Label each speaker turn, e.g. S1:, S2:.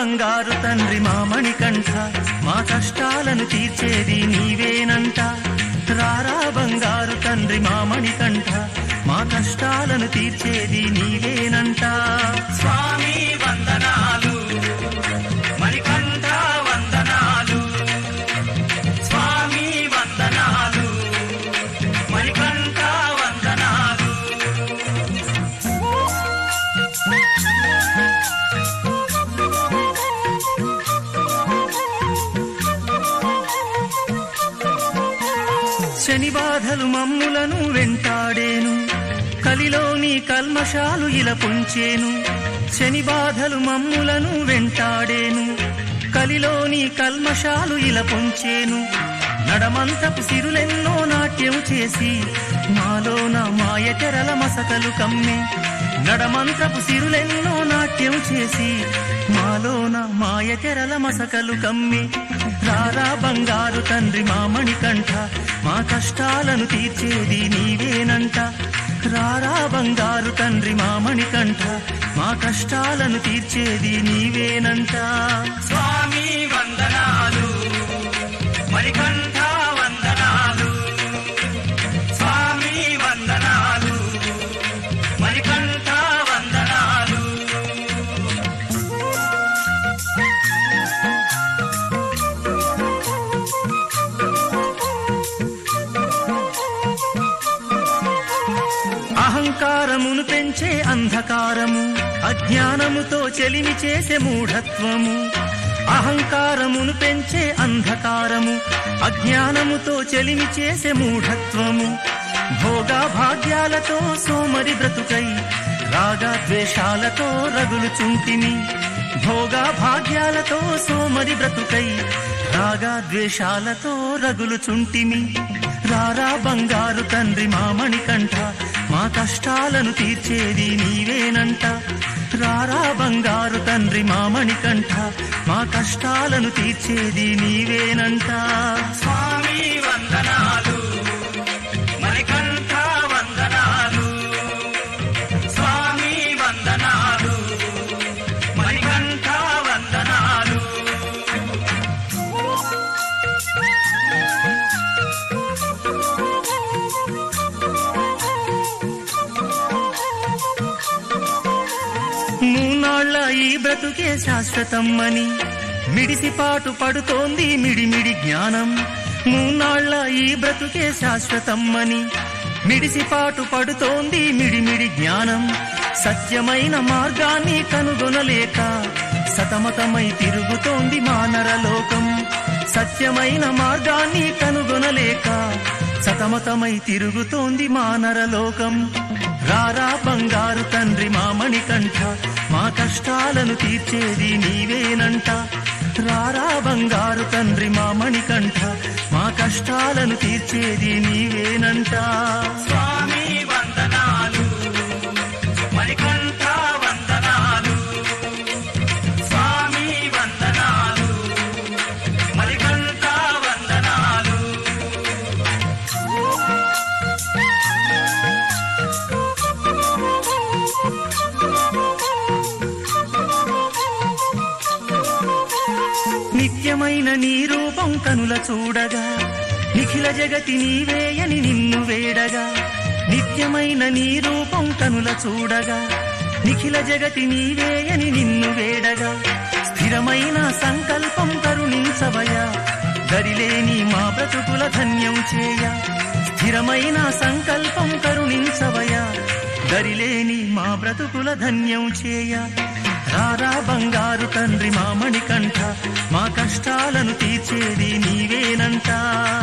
S1: బంగారు తండ్రి మా మణికంఠ మా కష్టాలను తీర్చేది నీవేనంట రారా బంగారు తండ్రి మా మణికంఠ మా కష్టాలను తీర్చేది నీవేనంట
S2: స్వామి వందనాలు మణికంఠ వందనాలు స్వామి వందనాలు మణికంఠ వందనాలు
S1: శని బాధలు మమ్ములను వెంటాడేను కలిలోని కల్మషాలు ఇలా పుంచేను శని బాధలు మమ్ములను వెంటాడేను కలిలోని కల్మషాలు ఇలా పుంచేను నడమంతపు సిరులెన్నో నాట్యం చేసి మాలోన మాయకెరల మసకలు కమ్మే నడమంతపు సిరులెన్నో నాట్యం చేసి మాలోన మాయకెరల మసకలు కమ్మి రారా బంగారు తండ్రి మా మణికంఠ మా కష్టాలను తీర్చేది నీవేనంట రారా బంగారు తండ్రి మా మణికంఠ మా కష్టాలను తీర్చేది నీవేనంట
S2: స్వామి వందనాలు మణికంఠ వందనాలు స్వామి వందనాలు మణికంఠ వందనాలు
S1: అహంకారమును పెంచే అంధకారము అజ్ఞానముతో చెలిమి చేసే మూఢత్వము అహంకారమును పెంచే అంధకారము అజ్ఞానముతో చెలిమి చేసే మూఢత్వము భోగా భాగ్యాలతో సోమరి బ్రతుకై రాగా ద్వేషాలతో రగులు చుంటిని భోగా భాగ్యాలతో సోమరి బ్రతుకై రాగా ద్వేషాలతో రగులు చుంటిమి రారా బంగారు తండ్రి మా మణికంఠ మా కష్టాలను తీర్చేది నీవేనంట రారా బంగారు తండ్రి మా మణికంఠ మా కష్టాలను తీర్చేది నీవేనంట
S2: స్వామి వందనాలు మణికంఠ వందనాలు స్వామి వందనాలు మణికంఠ వందనాలు
S1: మూనాళ్ళ ఈ బ్రతుకే శాశ్వతమ్మని మిడిసిపాటు పడుతోంది మిడిమిడి జ్ఞానం మూనాళ్ళ ఈ బ్రతుకే శాశ్వతమ్మని మిడిసిపాటు పడుతోంది మిడిమిడి జ్ఞానం సత్యమైన మార్గాన్ని కనుగొనలేక సతమతమై తిరుగుతోంది మానరలోకం సత్యమైన మార్గాన్ని కనుగొనలేక సతమతమై తిరుగుతోంది మానరలోకం రారా బంగారు తండ్రి మా మణికంఠ మా కష్టాలను తీర్చేది నీవేనంట రారా బంగారు తండ్రి మా మణికంఠ మా కష్టాలను తీర్చేది నీవేనంట
S2: స్వామి వందనాలు మణికంఠ వందనాలు స్వామి వందనాలు మణికంఠ వందనాలు
S1: నిత్యమైన నీ రూపం కనుల చూడగా నిఖిల జగతి నీవేయని నిన్ను వేడగా నిత్యమైన నీ రూపం కనుల చూడగా నిఖిల జగతి నీవేయని నిన్ను వేడగా స్థిరమైన సంకల్పం కరుణించవయా దరిలేని మా బ్రతుకుల ధన్యం చేయ స్థిరమైన సంకల్పం కరుణించవయా దరిలేని మా బ్రతుకుల ధన్యం చేయ రారా బంగారు తండ్రి మా మణికంఠ మా కష్టాలను తీర్చేది నీవేనంట